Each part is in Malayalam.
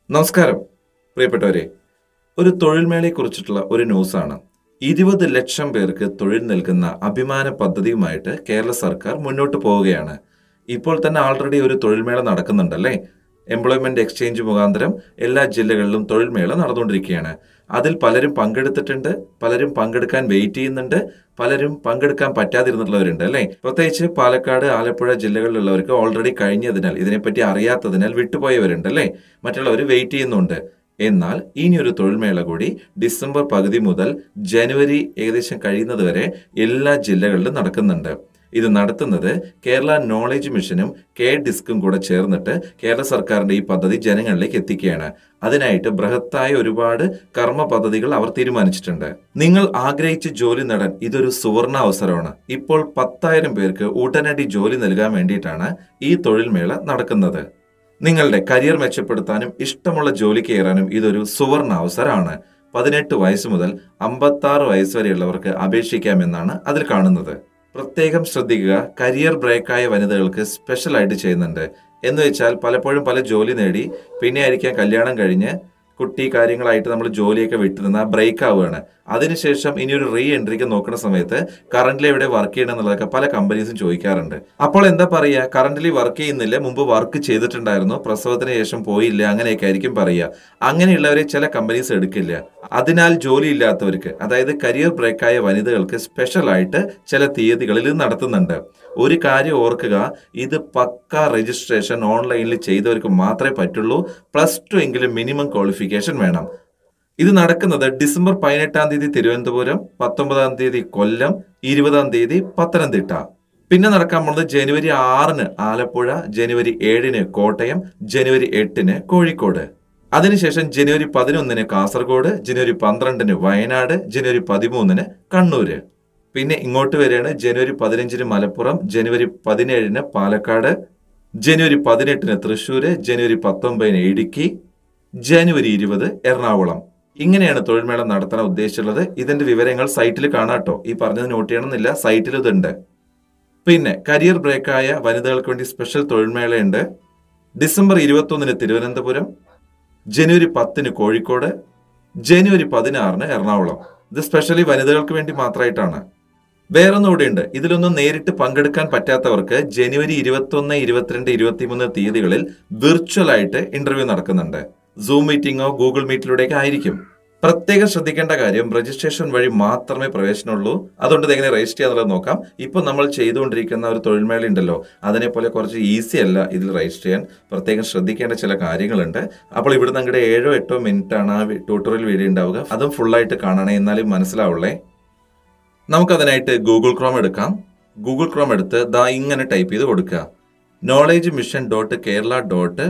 നമസ്കാരം പ്രിയപ്പെട്ടവരെ ഒരു തൊഴിൽ മേളയെക്കുറിച്ചിട്ടുള്ള ഒരു ന്യൂസാണ് ഇരുപത് ലക്ഷം പേർക്ക് തൊഴിൽ നൽകുന്ന അഭിമാന പദ്ധതിയുമായിട്ട് കേരള സർക്കാർ മുന്നോട്ട് പോവുകയാണ് ഇപ്പോൾ തന്നെ ആൾറെഡി ഒരു തൊഴിൽ മേള നടക്കുന്നുണ്ടല്ലേ എംപ്ലോയ്മെന്റ് എക്സ്ചേഞ്ച് മുഖാന്തരം എല്ലാ ജില്ലകളിലും തൊഴിൽ മേള നടന്നുകൊണ്ടിരിക്കുകയാണ് അതിൽ പലരും പങ്കെടുത്തിട്ടുണ്ട് പലരും പങ്കെടുക്കാൻ വെയിറ്റ് ചെയ്യുന്നുണ്ട് പലരും പങ്കെടുക്കാൻ പറ്റാതിരുന്നിട്ടുള്ളവരുണ്ട് അല്ലേ പ്രത്യേകിച്ച് പാലക്കാട് ആലപ്പുഴ ജില്ലകളിലുള്ളവർക്ക് ഓൾറെഡി കഴിഞ്ഞതിനാൽ ഇതിനെപ്പറ്റി അറിയാത്തതിനാൽ വിട്ടുപോയവരുണ്ട് അല്ലേ മറ്റുള്ളവർ വെയിറ്റ് ചെയ്യുന്നുണ്ട് എന്നാൽ ഇനിയൊരു തൊഴിൽമേള കൂടി ഡിസംബർ പകുതി മുതൽ ജനുവരി ഏകദേശം കഴിയുന്നത് വരെ എല്ലാ ജില്ലകളിലും നടക്കുന്നുണ്ട് ഇത് നടത്തുന്നത് കേരള നോളജ് മിഷനും കെ ഡിസ്കും കൂടെ ചേർന്നിട്ട് കേരള സർക്കാരിന്റെ ഈ പദ്ധതി ജനങ്ങളിലേക്ക് എത്തിക്കുകയാണ് അതിനായിട്ട് ബൃഹത്തായ ഒരുപാട് കർമ്മ പദ്ധതികൾ അവർ തീരുമാനിച്ചിട്ടുണ്ട് നിങ്ങൾ ആഗ്രഹിച്ച ജോലി നേടാൻ ഇതൊരു സുവർണ അവസരമാണ് ഇപ്പോൾ പത്തായിരം പേർക്ക് ഉടനടി ജോലി നൽകാൻ വേണ്ടിയിട്ടാണ് ഈ തൊഴിൽമേള നടക്കുന്നത് നിങ്ങളുടെ കരിയർ മെച്ചപ്പെടുത്താനും ഇഷ്ടമുള്ള ജോലി കയറാനും ഇതൊരു സുവർണ അവസരമാണ് പതിനെട്ട് വയസ്സ് മുതൽ അമ്പത്തി ആറ് വയസ്സ് വരെയുള്ളവർക്ക് അപേക്ഷിക്കാമെന്നാണ് അതിൽ കാണുന്നത് പ്രത്യേകം ശ്രദ്ധിക്കുക കരിയർ ബ്രേക്കായ വനിതകൾക്ക് സ്പെഷ്യൽ ആയിട്ട് ചെയ്യുന്നുണ്ട് എന്ന് വെച്ചാൽ പലപ്പോഴും പല ജോലി നേടി പിന്നെ ആയിരിക്കാം കല്യാണം കഴിഞ്ഞ് കുട്ടി കാര്യങ്ങളായിട്ട് നമ്മൾ ജോലിയൊക്കെ വിട്ടിരുന്ന ബ്രേക്ക് ആവുകയാണ് അതിനുശേഷം ഇനി ഒരു റീ എൻട്രിക്ക് നോക്കുന്ന സമയത്ത് കറന്റിൽ എവിടെ വർക്ക് ചെയ്യണം എന്നുള്ളതൊക്കെ പല കമ്പനീസും ചോദിക്കാറുണ്ട് അപ്പോൾ എന്താ പറയുക കറന്റിലി വർക്ക് ചെയ്യുന്നില്ല മുമ്പ് വർക്ക് ചെയ്തിട്ടുണ്ടായിരുന്നു പ്രസവത്തിന് ശേഷം പോയില്ല അങ്ങനെയൊക്കെ ആയിരിക്കും പറയുക അങ്ങനെയുള്ളവരെ ചില കമ്പനീസ് എടുക്കില്ല അതിനാൽ ജോലി ഇല്ലാത്തവർക്ക് അതായത് കരിയർ ബ്രേക്കായ വനിതകൾക്ക് സ്പെഷ്യൽ ആയിട്ട് ചില തീയതികളിൽ ഇത് നടത്തുന്നുണ്ട് ഒരു കാര്യം ഓർക്കുക ഇത് പക്ക രജിസ്ട്രേഷൻ ഓൺലൈനിൽ ചെയ്തവർക്ക് മാത്രമേ പറ്റുള്ളൂ പ്ലസ് ടു എങ്കിലും മിനിമം ക്വാളിഫിക്കേഷൻ വേണം ഇത് നടക്കുന്നത് ഡിസംബർ പതിനെട്ടാം തീയതി തിരുവനന്തപുരം പത്തൊമ്പതാം തീയതി കൊല്ലം ഇരുപതാം തീയതി പത്തനംതിട്ട പിന്നെ നടക്കാൻ പോകുന്നത് ജനുവരി ആറിന് ആലപ്പുഴ ജനുവരി ഏഴിന് കോട്ടയം ജനുവരി എട്ടിന് കോഴിക്കോട് അതിനുശേഷം ജനുവരി പതിനൊന്നിന് കാസർഗോഡ് ജനുവരി പന്ത്രണ്ടിന് വയനാട് ജനുവരി പതിമൂന്നിന് കണ്ണൂര് പിന്നെ ഇങ്ങോട്ട് വരികയാണ് ജനുവരി പതിനഞ്ചിന് മലപ്പുറം ജനുവരി പതിനേഴിന് പാലക്കാട് ജനുവരി പതിനെട്ടിന് തൃശ്ശൂര് ജനുവരി പത്തൊമ്പതിന് ഇടുക്കി ജനുവരി ഇരുപത് എറണാകുളം ഇങ്ങനെയാണ് തൊഴിൽമേള നടത്താൻ ഉദ്ദേശിച്ചുള്ളത് ഇതിന്റെ വിവരങ്ങൾ സൈറ്റിൽ കാണാട്ടോ ഈ പറഞ്ഞത് നോട്ട് ചെയ്യണമെന്നില്ല സൈറ്റിൽ ഇതുണ്ട് പിന്നെ കരിയർ ബ്രേക്കായ വനിതകൾക്ക് വേണ്ടി സ്പെഷ്യൽ തൊഴിൽമേളയുണ്ട് ഡിസംബർ ഇരുപത്തൊന്നിന് തിരുവനന്തപുരം ജനുവരി പത്തിന് കോഴിക്കോട് ജനുവരി പതിനാറിന് എറണാകുളം ഇത് സ്പെഷ്യലി വനിതകൾക്ക് വേണ്ടി മാത്രമായിട്ടാണ് വേറൊന്നും കൂടിയുണ്ട് ഇതിലൊന്നും നേരിട്ട് പങ്കെടുക്കാൻ പറ്റാത്തവർക്ക് ജനുവരി ഇരുപത്തൊന്ന് ഇരുപത്തിരണ്ട് ഇരുപത്തിമൂന്ന് തീയതികളിൽ വിർച്വൽ ആയിട്ട് ഇന്റർവ്യൂ നടക്കുന്നുണ്ട് സൂം മീറ്റിംഗോ ഗൂഗിൾ മീറ്റിലൂടെയൊക്കെ ആയിരിക്കും പ്രത്യേകം ശ്രദ്ധിക്കേണ്ട കാര്യം രജിസ്ട്രേഷൻ വഴി മാത്രമേ പ്രവേശനമുള്ളൂ അതുകൊണ്ട് ഇതെങ്ങനെ രജിസ്റ്റർ ചെയ്യാന്നുള്ളത് നോക്കാം ഇപ്പൊ നമ്മൾ ചെയ്തുകൊണ്ടിരിക്കുന്ന ഒരു തൊഴിൽമേള ഉണ്ടല്ലോ അതിനെ പോലെ കുറച്ച് ഈസി അല്ല ഇതിൽ രജിസ്റ്റർ ചെയ്യാൻ പ്രത്യേകം ശ്രദ്ധിക്കേണ്ട ചില കാര്യങ്ങളുണ്ട് അപ്പോൾ ഇവിടെ നിങ്ങളുടെ ഏഴോ എട്ടോ മിനിറ്റ് ആണ് ആ ട്യൂട്ടോറിയൽ വീഡിയോ ഉണ്ടാവുക അതും ഫുള്ളായിട്ട് കാണണേ എന്നാലും മനസ്സിലാവുള്ളേ നമുക്കതിനായിട്ട് ഗൂഗിൾ ക്രോം എടുക്കാം ഗൂഗിൾ ക്രോം എടുത്ത് ദാ ഇങ്ങനെ ടൈപ്പ് ചെയ്ത് കൊടുക്കുക knowledge mission dot Kerala dot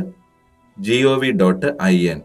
G O V dot I N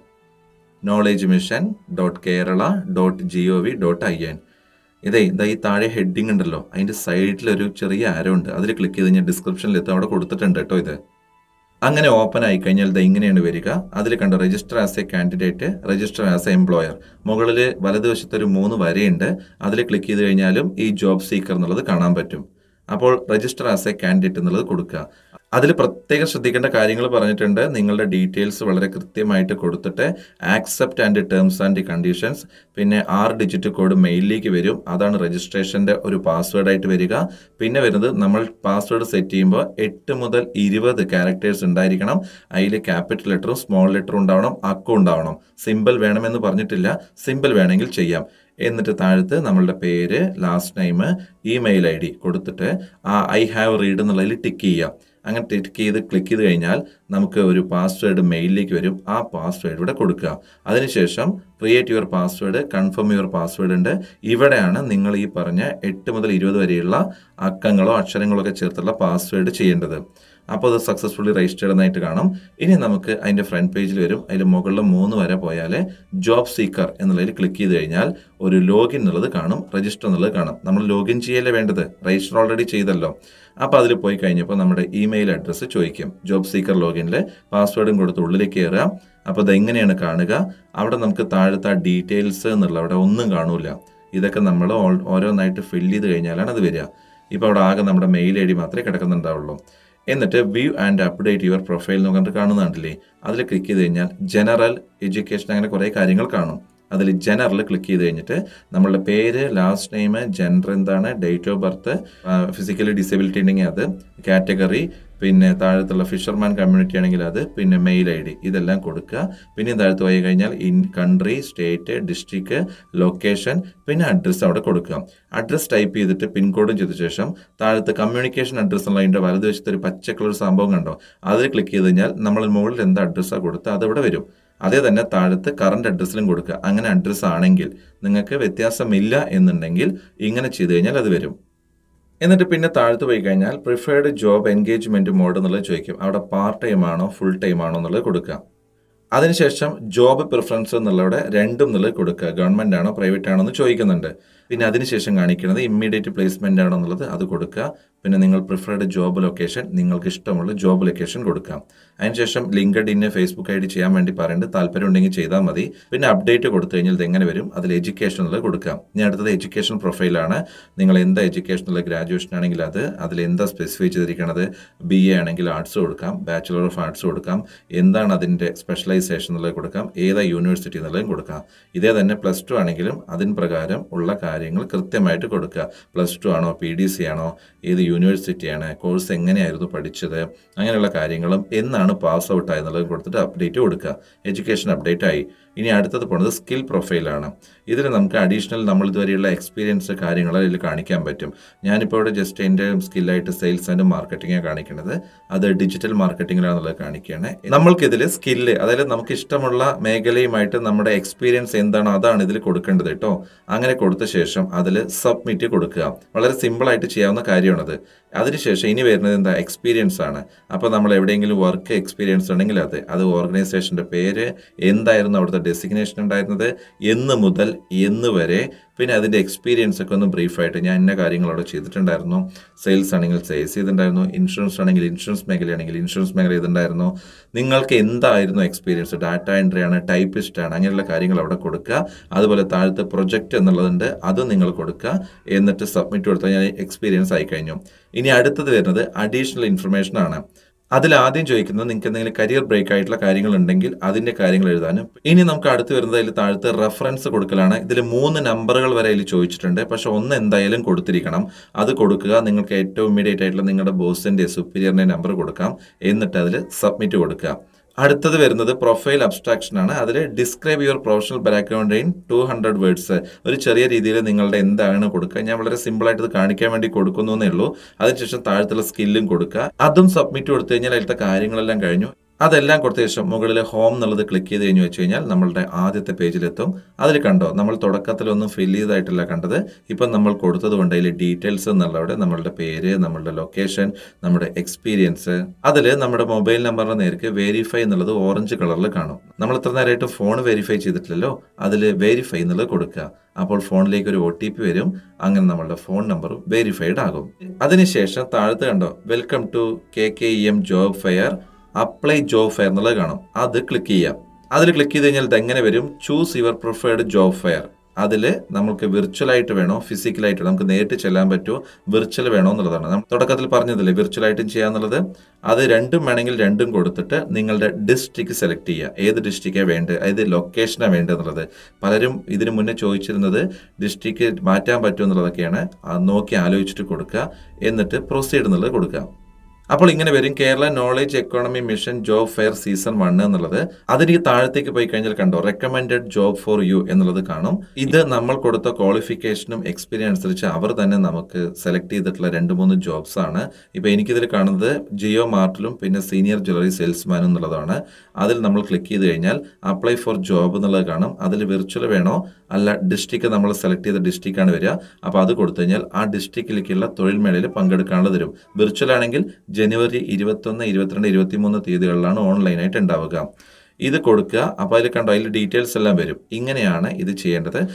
knowledge mission dot Kerala dot G O V dot I N ഇതേ ഇതാ ഈ താഴെ ഹെഡിങ് ഉണ്ടല്ലോ അതിന്റെ സൈഡിൽ ഒരു ചെറിയ ആരോ ഉണ്ട് അതിൽ ക്ലിക്ക് ചെയ്ത് ഞാൻ ഡിസ്ക്രിപ്ഷനിൽ എത്താം അവിടെ കൊടുത്തിട്ടുണ്ട് കേട്ടോ ഇത് അങ്ങനെ ഓപ്പൺ ആയി കഴിഞ്ഞാൽ ഇത് ഇങ്ങനെയാണ് വരിക അതിൽ കണ്ടോ register as a candidate register as a employer മുകളിൽ വലതുവശത്ത് ഒരു മൂന്ന് വരയുണ്ട് അതിൽ ക്ലിക്ക് ചെയ്ത് കഴിഞ്ഞാലും ഈ ജോബ് സീക്കർ എന്നുള്ളത് കാണാൻ പറ്റും അപ്പോൾ രജിസ്റ്റർ ആസ് എ കാൻഡിഡേറ്റ് എന്നുള്ളത് കൊടുക്കുക അതിൽ പ്രത്യേകം ശ്രദ്ധിക്കേണ്ട കാര്യങ്ങൾ പറഞ്ഞിട്ടുണ്ട് നിങ്ങളുടെ ഡീറ്റെയിൽസ് വളരെ കൃത്യമായിട്ട് കൊടുത്തിട്ട് accept and terms and conditions പിന്നെ ആറ് ഡിജിറ്റ് കോഡ് മെയിലിലേക്ക് വരും അതാണ് രജിസ്ട്രേഷന്റെ ഒരു പാസ്വേഡ് ആയിട്ട് വരിക പിന്നെ വരുന്നത് നമ്മൾ പാസ്വേഡ് സെറ്റ് ചെയ്യുമ്പോൾ എട്ട് മുതൽ ഇരുപത് ക്യാരക്ടേഴ്സ് ഉണ്ടായിരിക്കണം അതിൽ ക്യാപിറ്റൽ ലെറ്ററും സ്മോൾ ലെറ്ററും ഉണ്ടാവണം അക്കും ഉണ്ടാവണം സിമ്പിൾ വേണമെന്ന് പറഞ്ഞിട്ടില്ല സിമ്പിൾ വേണമെങ്കിൽ ചെയ്യാം എന്നിട്ട് താഴത്ത് നമ്മളുടെ പേര് last name email I D കൊടുത്തിട്ട് ആ ഐ ഹാവ് റീഡ് എന്നുള്ളതിൽ ടിക്ക് ചെയ്യാം അങ്ങനെ ടിക്ക് ചെയ്ത് ക്ലിക്ക് ചെയ്ത് കഴിഞ്ഞാൽ നമുക്ക് ഒരു പാസ്വേഡ് മെയിലിലേക്ക് വരും ആ പാസ്വേഡ് ഇവിടെ കൊടുക്കുക അതിനുശേഷം create your password confirm your password ഉണ്ട് ഇവിടെയാണ് നിങ്ങൾ ഈ പറഞ്ഞ എട്ട് മുതൽ ഇരുപത് വരെയുള്ള അക്കങ്ങളോ അക്ഷരങ്ങളോ ഒക്കെ ചേർത്തുള്ള പാസ്വേഡ് ചെയ്യേണ്ടത് അപ്പോൾ അത് സക്സസ്ഫുള്ളി രജിസ്റ്റേർഡ് എന്നായിട്ട് കാണും ഇനി നമുക്ക് അതിൻ്റെ ഫ്രണ്ട് പേജിൽ വരും അതിൽ മുകളിൽ മൂന്ന് വരെ പോയാൽ ജോബ് സീക്കർ എന്നുള്ളതിൽ ക്ലിക്ക് ചെയ്ത് കഴിഞ്ഞാൽ ഒരു ലോഗിൻ എന്നുള്ളത് കാണും രജിസ്റ്റർ എന്നുള്ളത് കാണും നമ്മൾ ലോഗിൻ ചെയ്യല്ലേ വേണ്ടത് രജിസ്റ്റർ ഓൾറെഡി ചെയ്തല്ലോ അപ്പോൾ അതിൽ പോയി കഴിഞ്ഞപ്പോൾ നമ്മുടെ ഇമെയിൽ അഡ്രസ്സ് ചോദിക്കും ജോബ് സീക്കർ ലോഗിനിൽ പാസ്വേഡും കൊടുത്ത് ഉള്ളിലേക്ക് കയറുക അപ്പോൾ ഇത് എങ്ങനെയാണ് കാണുക അവിടെ നമുക്ക് താഴത്തെ ആ ഡീറ്റെയിൽസ് എന്നുള്ള അവിടെ ഒന്നും കാണൂല ഇതൊക്കെ നമ്മൾ ഓരോന്നായിട്ട് ഫില്ല് ചെയ്ത് കഴിഞ്ഞാലാണ് അത് വരിക ഇപ്പോൾ അവിടെ ആകെ നമ്മുടെ മെയിൽ ഐ ഡി മാത്രമേ കിടക്കുന്നുണ്ടാവുള്ളൂ എന്നിട്ട് view and update your profile എന്ന് പറഞ്ഞിട്ട് കാണുന്നുണ്ടല്ലേ അതിൽ ക്ലിക്ക് ചെയ്ത് കഴിഞ്ഞാൽ ജനറൽ എഡ്യൂക്കേഷൻ അങ്ങനെ കുറേ കാര്യങ്ങൾ കാണും അതിൽ ജനറൽ ക്ലിക്ക് ചെയ്ത് കഴിഞ്ഞിട്ട് നമ്മളുടെ പേര് ലാസ്റ്റ് നെയിം ജെൻഡർ എന്താണ് date of birth physically disability ഉണ്ടെങ്കിൽ അത് കാറ്റഗറി പിന്നെ താഴത്തുള്ള ഫിഷർമാൻ കമ്മ്യൂണിറ്റി ആണെങ്കിൽ അത് പിന്നെ മെയിൽ ഐ ഡി ഇതെല്ലാം കൊടുക്കുക പിന്നെ താഴത്ത് പോയി കഴിഞ്ഞാൽ in country state district location പിന്നെ അഡ്രസ്സ് അവിടെ കൊടുക്കുക അഡ്രസ്സ് ടൈപ്പ് ചെയ്തിട്ട് പിൻകോഡും ചെയ്ത ശേഷം താഴത്ത് കമ്മ്യൂണിക്കേഷൻ അഡ്രസ്സ് ഉള്ള അതിൻ്റെ വലതുവശത്ത് ഒരു പച്ച കളർ സംഭവം കണ്ടോ അതിൽ ക്ലിക്ക് ചെയ്ത് കഴിഞ്ഞാൽ നമ്മൾ മുകളിൽ എന്ത് അഡ്രസ്സാണ് കൊടുത്ത് അതിവിടെ വരും അതേ തന്നെ താഴത്ത് കറണ്ട് അഡ്രസ്സിലും കൊടുക്കുക അങ്ങനെ അഡ്രസ്സ് ആണെങ്കിൽ നിങ്ങൾക്ക് വ്യത്യാസമില്ല എന്നുണ്ടെങ്കിൽ ഇങ്ങനെ ചെയ്ത് കഴിഞ്ഞാൽ അത് വരും എന്നിട്ട് പിന്നെ താഴത്ത് പോയി കഴിഞ്ഞാൽ പ്രിഫേർഡ് ജോബ് എൻഗേജ്മെന്റ് മോഡ് എന്നുള്ളത് ചോദിക്കും അവിടെ പാർട്ട് ടൈം ആണോ ഫുൾ ടൈം ആണോ എന്നുള്ളത് കൊടുക്കുക അതിനുശേഷം ജോബ് പ്രിഫറൻസ് എന്നുള്ളവിടെ രണ്ടും എന്നുള്ളത് കൊടുക്കുക ഗവൺമെന്റ് ആണോ പ്രൈവറ്റ് ആണോ എന്ന് ചോദിക്കുന്നുണ്ട് പിന്നെ അതിനുശേഷം കാണിക്കുന്നത് ഇമ്മീഡിയറ്റ് പ്ലേസ്മെന്റ് ആണോ എന്നുള്ളത് അത് കൊടുക്കുക പിന്നെ നിങ്ങൾ പ്രിഫേർഡ് ജോബ് ലൊക്കേഷൻ നിങ്ങൾക്ക് ഇഷ്ടമുള്ള ജോബ് ലൊക്കേഷൻ കൊടുക്കാം അതിനുശേഷം ലിങ്കഡ് ഇന്ന് ഫേസ്ബുക്ക് ഐ ഡി ചെയ്യാൻ വേണ്ടി പറയുന്നത് താല്പര്യം ഉണ്ടെങ്കിൽ ചെയ്താൽ മതി പിന്നെ അപ്ഡേറ്റ് കൊടുത്തു കഴിഞ്ഞാൽ ഇത് എങ്ങനെ വരും അതിൽ എഡ്യൂക്കേഷൻ എന്നുള്ളത് കൊടുക്കാം ഇനി അടുത്തത് എഡ്യൂക്കേഷൻ പ്രൊഫൈലാണ് നിങ്ങൾ എന്താ എഡ്യൂക്കേഷൻ ഉള്ള ഗ്രാജുവേഷൻ ആണെങ്കിൽ അത് അതിൽ എന്താ സ്പെസിഫൈ ചെയ്തിരിക്കുന്നത് ബി എ ആണെങ്കിൽ ആർട്സ് കൊടുക്കാം ബാച്ചുലർ ഓഫ് ആർട്സ് കൊടുക്കാം എന്താണ് അതിൻ്റെ സ്പെഷ്യലൈസേഷൻ എന്നുള്ളത് കൊടുക്കാം ഏതാ യൂണിവേഴ്സിറ്റി എന്നുള്ളതും കൊടുക്കാം ഇതേ തന്നെ പ്ലസ് ടു ആണെങ്കിലും അതിന് പ്രകാരം ഉള്ള കാര്യങ്ങൾ കൃത്യമായിട്ട് കൊടുക്കുക പ്ലസ് ടു ആണോ പി ഡി സി ആണോ ഏത് യൂണിവേഴ്സിറ്റിയാണ് കോഴ്സ് എങ്ങനെയായിരുന്നു പഠിച്ചത് അങ്ങനെയുള്ള കാര്യങ്ങളും എന്നാണ് പാസ് ഔട്ട് ആയെന്നുള്ളത് കൊടുത്തിട്ട് അപ്ഡേറ്റ് കൊടുക്കുക എഡ്യൂക്കേഷൻ അപ്ഡേറ്റ് ആയി ഇനി അടുത്തത് പോണത് സ്കിൽ പ്രൊഫൈലാണ് ഇതിൽ നമുക്ക് അഡീഷണൽ നമ്മൾ ഇതുവരെയുള്ള എക്സ്പീരിയൻസ് കാര്യങ്ങൾ അതിൽ കാണിക്കാൻ പറ്റും ഞാനിപ്പോൾ ഇവിടെ ജസ്റ്റ് എൻ്റെ സ്കില്ലായിട്ട് സെയിൽസ് ആൻഡ് മാർക്കറ്റിംഗ് കാണിക്കുന്നത് അത് ഡിജിറ്റൽ മാർക്കറ്റിംഗിലാണെന്നുള്ളത് കാണിക്കുകയാണ് നമ്മൾക്കിതിൽ സ്കില്ല് അതായത് നമുക്ക് ഇഷ്ടമുള്ള മേഖലയുമായിട്ട് നമ്മുടെ എക്സ്പീരിയൻസ് എന്താണോ അതാണ് ഇതിൽ കൊടുക്കേണ്ടത് കേട്ടോ അങ്ങനെ കൊടുത്ത ശേഷം അതിൽ സബ്മിറ്റ് കൊടുക്കുക വളരെ സിമ്പിളായിട്ട് ചെയ്യാവുന്ന കാര്യമാണത് അതിനുശേഷം ഇനി വരുന്നത് എന്താ എക്സ്പീരിയൻസ് ആണ് അപ്പോൾ നമ്മൾ എവിടെയെങ്കിലും വർക്ക് എക്സ്പീരിയൻസ് ഉണ്ടെങ്കിൽ അത് അത് ഓർഗനൈസേഷൻ്റെ പേര് എന്തായിരുന്നു അവിടുത്തെ ഡെസിഗ്നേഷൻ ഉണ്ടായിരുന്നത് എന്ന് മുതൽ എന്ന് വരെ പിന്നെ അതിൻ്റെ എക്സ്പീരിയൻസ് ഒക്കെ ഒന്ന് ബ്രീഫായിട്ട് ഞാൻ ഇന്ന കാര്യങ്ങൾ അവിടെ ചെയ്തിട്ടുണ്ടായിരുന്നു സെയിൽസ് ആണെങ്കിൽ സെയിൽസ് ചെയ്തിട്ടുണ്ടായിരുന്നു ഇൻഷുറൻസ് ആണെങ്കിൽ ഇൻഷുറൻസ് മേഖലയാണെങ്കിൽ ഇൻഷുറൻസ് മേഖല ചെയ്തിട്ടുണ്ടായിരുന്നു നിങ്ങൾക്ക് എന്തായിരുന്നു എക്സ്പീരിയൻസ് ഡാറ്റ എൻട്രി ആണ് ടൈപ്പിസ്റ്റ് ആണ് അങ്ങനെയുള്ള കാര്യങ്ങൾ അവിടെ കൊടുക്കുക അതുപോലെ താഴത്തെ പ്രൊജക്റ്റ് എന്നുള്ളതുണ്ട് അത് നിങ്ങൾ കൊടുക്കുക എന്നിട്ട് സബ്മിറ്റ് കൊടുത്താൽ ഞാൻ എക്സ്പീരിയൻസ് ആയി കഴിഞ്ഞു ഇനി അടുത്തത് വരുന്നത് അഡീഷണൽ ഇൻഫർമേഷൻ ആണ് അതിൽ ആദ്യം ചോദിക്കുന്നത് നിങ്ങൾക്ക് എന്തെങ്കിലും കരിയർ ബ്രേക്ക് ആയിട്ടുള്ള കാര്യങ്ങൾ ഉണ്ടെങ്കിൽ അതിന്റെ കാര്യങ്ങൾ എഴുതാനും ഇനി നമുക്ക് അടുത്ത് വരുന്നത് അതിൽ താഴത്ത് റെഫറൻസ് കൊടുക്കലാണ് ഇതിൽ മൂന്ന് നമ്പറുകൾ വരെ അതിൽ ചോദിച്ചിട്ടുണ്ട് പക്ഷെ ഒന്ന് എന്തായാലും കൊടുത്തിരിക്കണം അത് കൊടുക്കുക നിങ്ങൾക്ക് ഏറ്റവും ഇമ്മീഡിയറ്റ് ആയിട്ടുള്ള നിങ്ങളുടെ ബോസിന്റെ സുപ്പീരിയറിന്റെ നമ്പർ കൊടുക്കാം എന്നിട്ട് അതിൽ സബ്മിറ്റ് കൊടുക്കുക അടുത്തത് വരുന്നത് പ്രൊഫൈൽ അബ്സ്ട്രാക്ഷൻ ആണ് അതിൽ describe your professional background in two hundred words ഒരു ചെറിയ രീതിയിൽ നിങ്ങളുടെ എന്താണ് കൊടുക്കുക ഞാൻ വളരെ സിമ്പിൾ ആയിട്ട് ഇത് കാണിക്കാൻ വേണ്ടി കൊടുക്കുന്നു എന്നേ ഉള്ളൂ അതിനുശേഷം താഴത്തുള്ള സ്കില്ലും കൊടുക്കുക അതും സബ്മിറ്റ് കൊടുത്തു കഴിഞ്ഞാൽ അതിലത്തെ കാര്യങ്ങളെല്ലാം കഴിഞ്ഞു അതെല്ലാം കൊടുത്ത ശേഷം മുകളിൽ ഹോം എന്നുള്ളത് ക്ലിക്ക് ചെയ്ത് കഴിഞ്ഞ് വെച്ച് കഴിഞ്ഞാൽ നമ്മളുടെ ആദ്യത്തെ പേജിലെത്തും അതിൽ കണ്ടോ നമ്മൾ തുടക്കത്തിലൊന്നും ഫിൽ ചെയ്തായിട്ടില്ല കണ്ടത് ഇപ്പം നമ്മൾ കൊടുത്തത് കൊണ്ട് അതിൽ ഡീറ്റെയിൽസ് എന്നുള്ളവിടെ നമ്മളുടെ പേര് നമ്മളുടെ ലൊക്കേഷൻ നമ്മുടെ എക്സ്പീരിയൻസ് അതിൽ നമ്മുടെ മൊബൈൽ നമ്പറിന്റെ നേർക്ക് വെരിഫൈ എന്നുള്ളത് ഓറഞ്ച് കളറിൽ കാണും നമ്മൾ ഇത്ര നേരമായിട്ട് ഫോൺ വെരിഫൈ ചെയ്തിട്ടില്ലല്ലോ അതിൽ വെരിഫൈ എന്നുള്ളത് കൊടുക്കുക അപ്പോൾ ഫോണിലേക്ക് ഒരു ഒ ടി പി വരും അങ്ങനെ നമ്മളുടെ ഫോൺ നമ്പർ വെരിഫൈഡ് ആകും അതിനുശേഷം താഴത്ത് കണ്ടോ welcome to K K E M job fair apply job fair എന്നുള്ളത് കാണും അത് ക്ലിക്ക് ചെയ്യാം അതിൽ ക്ലിക്ക് ചെയ്ത് കഴിഞ്ഞാൽ ഇത് എങ്ങനെ വരും choose your preferred job fair അതിൽ നമുക്ക് വിർച്വലായിട്ട് വേണോ ഫിസിക്കലായിട്ട് നമുക്ക് നേരിട്ട് ചെല്ലാൻ പറ്റുമോ വിർച്വൽ വേണോ എന്നുള്ളതാണ് നമ്മൾ തുടക്കത്തിൽ പറഞ്ഞതില്ലേ വിർച്വലായിട്ടും ചെയ്യാന്നുള്ളത് അത് രണ്ടും വേണമെങ്കിൽ രണ്ടും കൊടുത്തിട്ട് നിങ്ങളുടെ ഡിസ്ട്രിക്ട് സെലക്ട് ചെയ്യുക ഏത് ഡിസ്ട്രിക്റ്റാണ് വേണ്ടത് ഏത് ലൊക്കേഷനാണ് വേണ്ടത് എന്നുള്ളത് പലരും ഇതിനു മുന്നേ ചോദിച്ചിരുന്നത് ഡിസ്ട്രിക്ട് മാറ്റാൻ പറ്റുമോ എന്നുള്ളതൊക്കെയാണ് അത് നോക്കി ആലോചിച്ചിട്ട് കൊടുക്കുക എന്നിട്ട് പ്രൊസീഡ് എന്നുള്ളത് കൊടുക്കുക അപ്പോൾ ഇങ്ങനെ വരും Kerala knowledge economy mission job fair season one എന്നുള്ളത് അതിന് ഈ താഴത്തേക്ക് പോയി കഴിഞ്ഞാൽ കണ്ടോ റെക്കമെൻഡഡ് ജോബ് ഫോർ യു എന്നുള്ളത് കാണും ഇത് നമ്മൾ കൊടുത്ത ക്വാളിഫിക്കേഷനും എക്സ്പീരിയൻസ് അനുസരിച്ച് അവർ തന്നെ നമുക്ക് സെലക്ട് ചെയ്തിട്ടുള്ള രണ്ട് മൂന്ന് ജോബ്സ് ആണ് ഇപ്പൊ എനിക്കിതിൽ കാണുന്നത് ജിയോ മാർട്ടിലും പിന്നെ സീനിയർ ജ്വല്ലറി സെയിൽസ്മാൻ എന്നുള്ളതാണ് അതിൽ നമ്മൾ ക്ലിക്ക് ചെയ്ത് കഴിഞ്ഞാൽ അപ്ലൈ ഫോർ ജോബ് എന്നുള്ളത് കാണും അതിൽ വിർച്വൽ വേണോ അല്ല ഡിസ്ട്രിക്ട് നമ്മൾ സെലക്ട് ചെയ്ത ഡിസ്ട്രിക്ട് ആണ് വരിക അപ്പോൾ അത് കൊടുത്തു കഴിഞ്ഞാൽ ആ ഡിസ്ട്രിക്റ്റിലേക്കുള്ള തൊഴിൽ മേളയിൽ പങ്കെടുക്കാനുള്ളത് തരും വിർച്വൽ ആണെങ്കിൽ ജനുവരി ഇരുപത്തൊന്ന് ഇരുപത്തിരണ്ട് ഇരുപത്തിമൂന്ന് തീയതികളിലാണ് ഓൺലൈനായിട്ട് ഉണ്ടാവുക ഇത് കൊടുക്കുക അപ്പോൾ അതിൽ കണ്ടോ അതിൽ ഡീറ്റെയിൽസ് എല്ലാം വരും ഇങ്ങനെയാണ് ഇത് ചെയ്യേണ്ടത്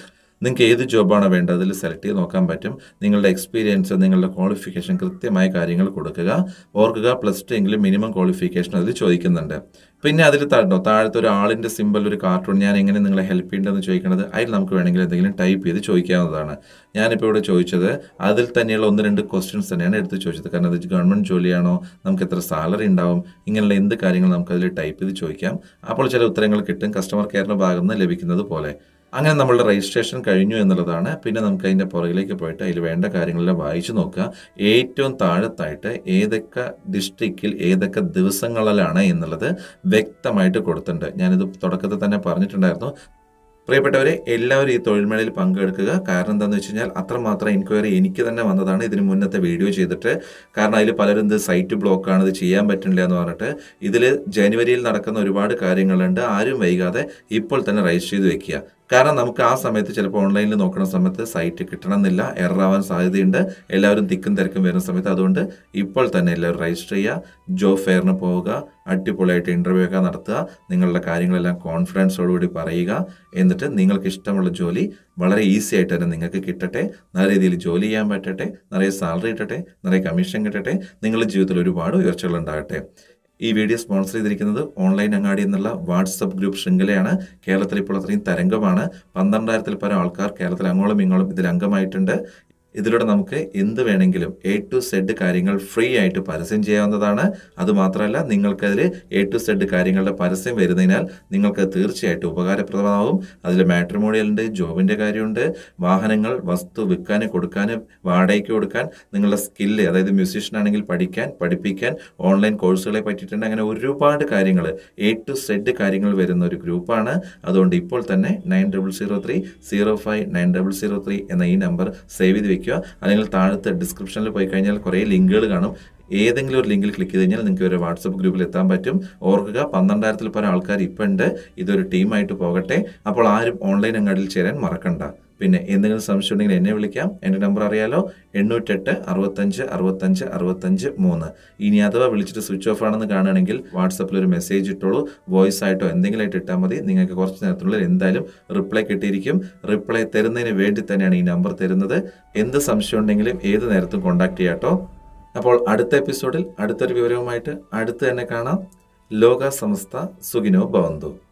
നിങ്ങൾക്ക് ഏത് ജോബാണോ വേണ്ടത് അതിൽ സെലക്ട് ചെയ്ത് നോക്കാൻ പറ്റും നിങ്ങളുടെ എക്സ്പീരിയൻസ് നിങ്ങളുടെ ക്വാളിഫിക്കേഷൻ കൃത്യമായ കാര്യങ്ങൾ കൊടുക്കുക ഓർക്കുക പ്ലസ് ടു എങ്കിലും മിനിമം ക്വാളിഫിക്കേഷൻ അതിൽ ചോദിക്കുന്നുണ്ട് പിന്നെ അതിൽ താഴോ താഴത്തെ ഒരു ആളിൻ്റെ സിമ്പിൾ ഒരു കാർട്ടൂൺ ഞാൻ എങ്ങനെ നിങ്ങളെ ഹെൽപ്പ് ചെയ്യേണ്ടതെന്ന് ചോദിക്കുന്നത് അതിൽ നമുക്ക് വേണമെങ്കിൽ എന്തെങ്കിലും ടൈപ്പ് ചെയ്ത് ചോദിക്കാവുന്നതാണ് ഞാനിപ്പോൾ ഇവിടെ ചോദിച്ചത് അതിൽ തന്നെയുള്ള ഒന്ന് രണ്ട് ക്വസ്റ്റ്യൻസ് തന്നെയാണ് എടുത്ത് ചോദിച്ചത് കാരണം അത് ഗവൺമെൻറ് ജോലിയാണോ നമുക്ക് എത്ര സാലറി ഉണ്ടാവും ഇങ്ങനെയുള്ള എന്ത് കാര്യങ്ങൾ നമുക്ക് അതിൽ ടൈപ്പ് ചെയ്ത് ചോദിക്കാം അപ്പോൾ ചില ഉത്തരങ്ങൾ കിട്ടും കസ്റ്റമർ കെയറിൻ്റെ ഭാഗത്ത് നിന്ന് ലഭിക്കുന്നത് പോലെ അങ്ങനെ നമ്മളുടെ രജിസ്ട്രേഷൻ കഴിഞ്ഞു എന്നുള്ളതാണ് പിന്നെ നമുക്ക് അതിൻ്റെ പുറകിലേക്ക് പോയിട്ട് അതിൽ വേണ്ട കാര്യങ്ങളെല്ലാം വായിച്ചു നോക്കുക ഏറ്റവും താഴത്തായിട്ട് ഏതൊക്കെ ഡിസ്ട്രിക്റ്റിൽ ഏതൊക്കെ ദിവസങ്ങളിലാണ് എന്നുള്ളത് വ്യക്തമായിട്ട് കൊടുത്തിട്ടുണ്ട് ഞാനിത് തുടക്കത്തിൽ തന്നെ പറഞ്ഞിട്ടുണ്ടായിരുന്നു പ്രിയപ്പെട്ടവരെ എല്ലാവരും ഈ തൊഴിൽമേളയിൽ പങ്കെടുക്കുക കാരണം എന്താണെന്ന് വെച്ച് കഴിഞ്ഞാൽ അത്രമാത്രം എൻക്വയറി എനിക്ക് തന്നെ വന്നതാണ് ഇതിന് മുന്നത്തെ വീഡിയോ ചെയ്തിട്ട് കാരണം അതിൽ പലരും ഇത് സൈറ്റ് ബ്ലോക്കാണ് ഇത് ചെയ്യാൻ പറ്റുന്നില്ല എന്ന് പറഞ്ഞിട്ട് ഇതിൽ ജനുവരിയിൽ നടക്കുന്ന ഒരുപാട് കാര്യങ്ങളുണ്ട് ആരും വൈകാതെ ഇപ്പോൾ തന്നെ രജിസ്റ്റർ ചെയ്ത് വെക്കുക കാരണം നമുക്ക് ആ സമയത്ത് ചിലപ്പോൾ ഓൺലൈനിൽ നോക്കുന്ന സമയത്ത് സൈറ്റ് കിട്ടണമെന്നില്ല എറർ ആവാൻ സാധ്യതയുണ്ട് എല്ലാവരും തിക്കും തിരക്കും വരുന്ന സമയത്ത് അതുകൊണ്ട് ഇപ്പോൾ തന്നെ എല്ലാവരും രജിസ്റ്റർ ചെയ്യുക ജോബ് ഫെയറിന് പോവുക അടിപൊളിയായിട്ട് ഇൻ്റർവ്യൂ ഒക്കെ നടത്തുക നിങ്ങളുടെ കാര്യങ്ങളെല്ലാം കോൺഫിഡൻസോടുകൂടി പറയുക എന്നിട്ട് നിങ്ങൾക്ക് ഇഷ്ടമുള്ള ജോലി വളരെ ഈസി ആയിട്ട് തന്നെ നിങ്ങൾക്ക് കിട്ടട്ടെ നല്ല രീതിയിൽ ജോലി ചെയ്യാൻ പറ്റട്ടെ നിറയെ സാലറി കിട്ടട്ടെ നിറയെ കമ്മീഷൻ കിട്ടട്ടെ നിങ്ങളുടെ ജീവിതത്തിൽ ഒരുപാട് ഉയർച്ചകൾ ഉണ്ടാകട്ടെ ഈ വീഡിയോ സ്പോൺസർ ചെയ്തിരിക്കുന്നത് ഓൺലൈൻ അങ്ങാടി എന്നുള്ള വാട്സപ്പ് ഗ്രൂപ്പ് ശൃംഖലയാണ് കേരളത്തിൽ ഇപ്പോൾ അത്രയും തരംഗമാണ് പന്ത്രണ്ടായിരത്തിൽ പരം ആൾക്കാർ കേരളത്തിൽ അങ്ങോളം ഇങ്ങോളം ഇതിൽ അംഗമായിട്ടുണ്ട് ഇതിലൂടെ നമുക്ക് എന്ത് വേണമെങ്കിലും എ ടു സെഡ് കാര്യങ്ങൾ ഫ്രീ ആയിട്ട് പരസ്യം ചെയ്യാവുന്നതാണ് അതുമാത്രമല്ല നിങ്ങൾക്കതിൽ എ ടു സെഡ് കാര്യങ്ങളുടെ പരസ്യം വരുന്നതിനാൽ നിങ്ങൾക്ക് തീർച്ചയായിട്ടും ഉപകാരപ്രദമാവും അതിൽ മാട്രിമോണിയൽ ഉണ്ട് ജോബിൻ്റെ കാര്യമുണ്ട് വാഹനങ്ങൾ വസ്തു വിൽക്കാൻ കൊടുക്കാൻ വാടകയ്ക്ക് കൊടുക്കാൻ നിങ്ങളുടെ സ്കില്ല് അതായത് മ്യൂസീഷ്യൻ ആണെങ്കിൽ പഠിക്കാൻ പഠിപ്പിക്കാൻ ഓൺലൈൻ കോഴ്സുകളെ പറ്റിയിട്ടുണ്ട് അങ്ങനെ ഒരുപാട് കാര്യങ്ങൾ എ ടു സെഡ് കാര്യങ്ങൾ വരുന്ന ഒരു ഗ്രൂപ്പാണ് അതുകൊണ്ട് ഇപ്പോൾ തന്നെ nine double zero three zero five nine double zero three എന്ന ഈ നമ്പർ സേവ് ചെയ്ത് വെക്കുക അല്ലെങ്കിൽ താഴത്തെ ഡിസ്ക്രിപ്ഷനിൽ പോയി കഴിഞ്ഞാൽ കുറേ ലിങ്കുകൾ കാണും ഏതെങ്കിലും ഒരു ലിങ്കിൽ ക്ലിക്ക് ചെയ്ത് കഴിഞ്ഞാൽ നിങ്ങൾക്ക് ഒരു വാട്സപ്പ് ഗ്രൂപ്പിൽ എത്താൻ പറ്റും ഓർക്കുക പന്ത്രണ്ടായിരത്തിൽ പരം ആൾക്കാർ ഇപ്പം ഉണ്ട് ഇതൊരു ടീമായിട്ട് പോകട്ടെ അപ്പോൾ ആരും ഓൺലൈൻ അങ്ങാടിയിൽ ചേരാൻ മറക്കണ്ട പിന്നെ എന്തെങ്കിലും സംശയം ഉണ്ടെങ്കിൽ എന്നെ വിളിക്കാം എൻ്റെ നമ്പർ അറിയാലോ എണ്ണൂറ്റെട്ട് അറുപത്തഞ്ച് അറുപത്തഞ്ച് അറുപത്തഞ്ച് മൂന്ന് ഇനി അഥവാ വിളിച്ചിട്ട് സ്വിച്ച് ഓഫ് ആണെന്ന് കാണുകയാണെങ്കിൽ വാട്സപ്പിൽ ഒരു മെസ്സേജ് ഇട്ടോളൂ വോയിസ് ആയിട്ടോ എന്തെങ്കിലും ആയിട്ട് ഇട്ടാൽ മതി നിങ്ങൾക്ക് കുറച്ച് നേരത്തിനുള്ളിൽ എന്തായാലും റിപ്ലൈ കിട്ടിയിരിക്കും റിപ്ലൈ തരുന്നതിന് വേണ്ടി തന്നെയാണ് ഈ നമ്പർ തരുന്നത് എന്ത് സംശയം ഉണ്ടെങ്കിലും ഏത് നേരത്തും കോൺടാക്ട് ചെയ്യാട്ടോ അപ്പോൾ അടുത്ത എപ്പിസോഡിൽ അടുത്തൊരു വിവരവുമായിട്ട് അടുത്ത് തന്നെ കാണാം ലോക സമസ്ത സുഖിനോ ഭവന്തു